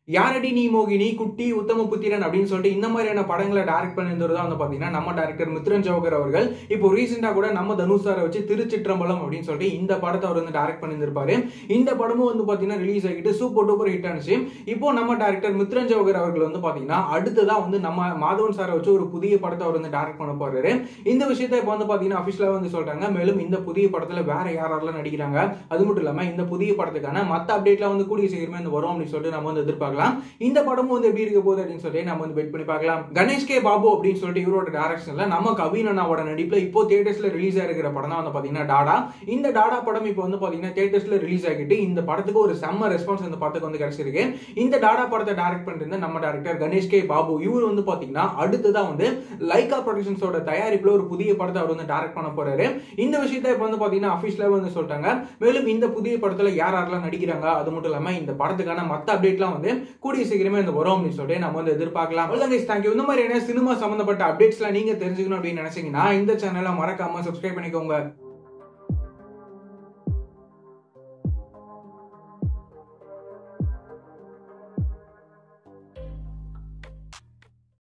யாரடி நீ மோகினி குட்டி உத்தம புத்திரன் அப்படின்னு சொல்லிட்டு இந்த மாதிரியான படங்களை டைரக்ட் பண்ணியிருந்தது தான் வந்து பாத்தீங்கன்னா நம்ம டேரக்டர் மித்ரன் ஜவகர் அவர்கள் இப்போ ரீசெண்டா கூட நம்ம தனுஷ் சாரை வச்சு திருச்சிற்றம்பலம் அப்படின்னு சொல்லிட்டு இந்த படத்தை அவர் வந்து டைரக்ட் பண்ணியிருந்திருப்பாரு இந்த படமும் வந்து பாத்தீங்கன்னா ரிலீஸ் ஆகிட்டு சூப்பர் டூப்பர் ஹிட் ஆனிச்சு இப்போ நம்ம டேரக்டர் மித்ரன் ஜவகர் அவர்கள் வந்து பாத்தீங்கன்னா அடுத்ததா வந்து நம்ம மாதவன் சாரை வச்சு ஒரு புதிய படத்தை அவர் வந்து டைரக்ட் பண்ண போறாரு இந்த விஷயத்தை இப்போ வந்து பாத்தீங்கன்னா அபிஷியலா வந்து சொல்றாங்க மேலும் இந்த புதிய படத்துல வேற யாரெல்லாம் நடிக்கிறாங்க அது மட்டும் இல்லாம இந்த புதிய படத்துக்கான மத்த அப்டேட்லாம் வந்து கூடிய சீக்கிரமே வந்து வரும் அப்படின்னு சொல்லிட்டு நம்ம வந்து எதிர்பார்க்கலாம் இந்த படமும் வந்து எப்படி இருக்க போகுது அப்படின்னு சொல்லிட்டு நம்ம வந்து வெயிட் பண்ணி பார்க்கலாம் கணேஷ் கே பாபு அப்படின்னு சொல்லிட்டு இவரோட டைரக்ஷன்ல நம்ம கவின் அண்ணாவோட நடிப்புல இப்போ தியேட்டர்ஸ்ல ரிலீஸ் ஆகிருக்கிற படம் தான் வந்து பாத்தீங்கன்னா டாடா இந்த டாடா படம் இப்போ வந்து பாத்தீங்கன்னா தியேட்டர்ஸ்ல ரிலீஸ் ஆகிட்டு இந்த படத்துக்கு ஒரு செம்ம ரெஸ்பான்ஸ் இந்த படத்துக்கு வந்து கிடைச்சிருக்கு இந்த டாடா படத்தை டைரக்ட் பண்ணிருந்த நம்ம டேரக்டர் கணேஷ் கே பாபு இவர் வந்து பாத்தீங்கன்னா அடுத்ததான் வந்து லைகா ப்ரொடக்ஷன்ஸோட தயாரிப்புல ஒரு புதிய படத்தை அவர் வந்து டைரக்ட் பண்ண போறாரு இந்த விஷயத்தை இப்போ வந்து பாத்தீங்கன்னா அபிஷியலா வந்து சொல்லிட்டாங்க மேலும் இந்த புதிய படத்துல யார் யாரெல்லாம் நடிக்கிறாங்க அது மட்டும் இல்லாம இந்த படத்துக்கான மத்த அப்டேட்லாம் வந்து கூடிய சீக்கிரமே இந்த வரும் அப்படின்னு சொல்லிட்டு நம்ம வந்து எதிர்பார்க்கலாம் தேங்க்யூ இந்த மாதிரியான சினிமா சம்பந்தப்பட்ட அப்டேட்ஸ்லாம் நீங்க தெரிஞ்சுக்கணும் அப்படின்னு நினைச்சீங்கன்னா இந்த சேனலை மறக்காம சப்ஸ்கிரைப் பண்ணிக்கோங்க